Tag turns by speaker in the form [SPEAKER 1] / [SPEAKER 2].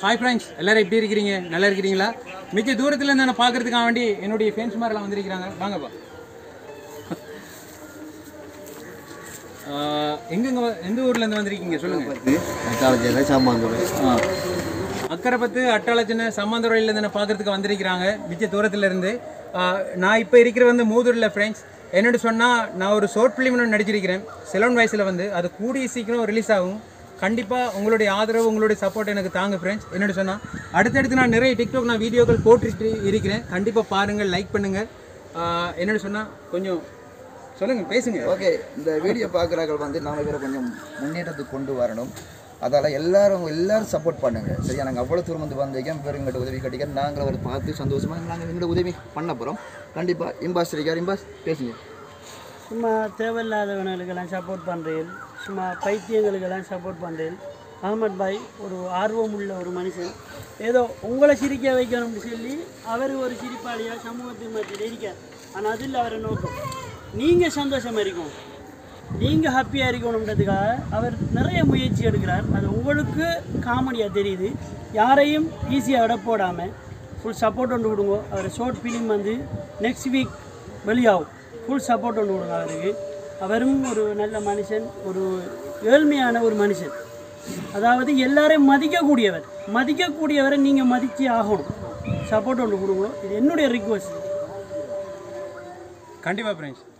[SPEAKER 1] hi friends எல்லாரும் எப்படி இருக்கிறீங்க நல்லா இருக்கிறீங்களா மிச்ச தூரத்துல இருந்து நான் பார்க்கறதுக்காக வேண்டி என்னுடைய ஃப்ரெண்ட்ஸ் மாதிரிலாம் வந்திருக்கிறாங்க வாங்கப்பா ஆஹ், எங்கெங்க வ- எந்த ஊர்ல இருந்து வந்திருக்கீங்க சொல்லுங்க
[SPEAKER 2] காலேஜில் சாமாந்துறை
[SPEAKER 1] அக்கரைப்பத்து அட்டாளச்சின்ன சம்மந்தரையில இருந்து நான் பார்க்கறதுக்கு வந்திருக்கிறாங்க மிச்ச தூரத்துல இருந்து ஆஹ், நான் இப்போ இருக்கிற வந்து மூதூரில் ஃப்ரெண்ட்ஸ் என்னோட சொன்னால் நான் ஒரு ஷார்ட் ஃபிலிம் ஒன்று நடிச்சிருக்கிறேன் செலவன் வயசில் வந்து அது கூடிய சீக்கிரம் ரிலீஸ் ஆகும் கண்டிப்பாக உங்களுடைய ஆதரவு உங்களுடைய சப்போர்ட் எனக்கு தாங்க ஃப்ரெண்ட்ஸ் என்னோட சொன்னால் அடுத்தடுத்து நான் நிறைய டிக்டாக் நான் வீடியோக்கள் போட்டுட்டு இருக்கிறேன் கண்டிப்பாக பாருங்கள் லைக் பண்ணுங்கள் என்னோட சொன்னால் கொஞ்சம் சொல்லுங்கள் பேசுங்க
[SPEAKER 2] ஓகே இந்த வீடியோ பார்க்குறார்கள் வந்து நாம இவரை கொஞ்சம் முன்னேற்றத்துக்கு கொண்டு வரணும் அதால் எல்லாரும் எல்லாரும் சப்போர்ட் பண்ணுங்க சரியா நாங்கள் அவ்வளோ தூரம் வந்து வந்திருக்கோம் பேர் எங்கள்கிட்ட உதவி கட்டிக்க நாங்கள் அவரை பார்த்து சந்தோஷமாக நாங்கள் எங்களோட உதவி பண்ண போகிறோம் கண்டிப்பாக இம்பாஸ் இருக்கார் இம்பாஸ் பேசுங்க
[SPEAKER 3] சும்மா தேவையில்லாதவனுக்கெல்லாம் சப்போர்ட் பண்ணுறேன் சும்மா பைத்தியங்களுக்கெல்லாம் சப்போர்ட் பண்ணுறேன் அகமத் பாய் ஒரு ஆர்வம் உள்ள ஒரு மனுஷன் ஏதோ உங்களை சிரிக்க வைக்கணும்னு சொல்லி அவர் ஒரு சிரிப்பாளியாக சமூகத்தின் மத்தியில் இருக்கார் ஆனால் அதில் அவரை நோக்கம் நீங்கள் சந்தோஷமாக இருக்கும் நீங்கள் ஹாப்பியாக இருக்கணுன்றதுக்காக அவர் நிறைய முயற்சி எடுக்கிறார் அது உங்களுக்கு காமெடியாக தெரியுது யாரையும் ஈஸியாக விட போடாமல் ஃபுல் சப்போர்ட் ஒன்று கொடுங்க அவர் ஷார்ட் ஃபிலிம் வந்து நெக்ஸ்ட் வீக் வெளியாகும் ஃபுல் சப்போர்ட் ஒன்று கொடுங்க அவருக்கு அவரும் ஒரு நல்ல மனுஷன் ஒரு ஏழ்மையான ஒரு மனுஷன் அதாவது எல்லாரையும் மதிக்கக்கூடியவர் மதிக்கக்கூடியவரை நீங்கள் மதிச்சே ஆகணும் சப்போர்ட் ஒன்று கொடுங்க இது என்னுடைய ரிக்வஸ்ட்
[SPEAKER 1] கண்டிப்பாக ஃப்ரெண்ட்ஸ்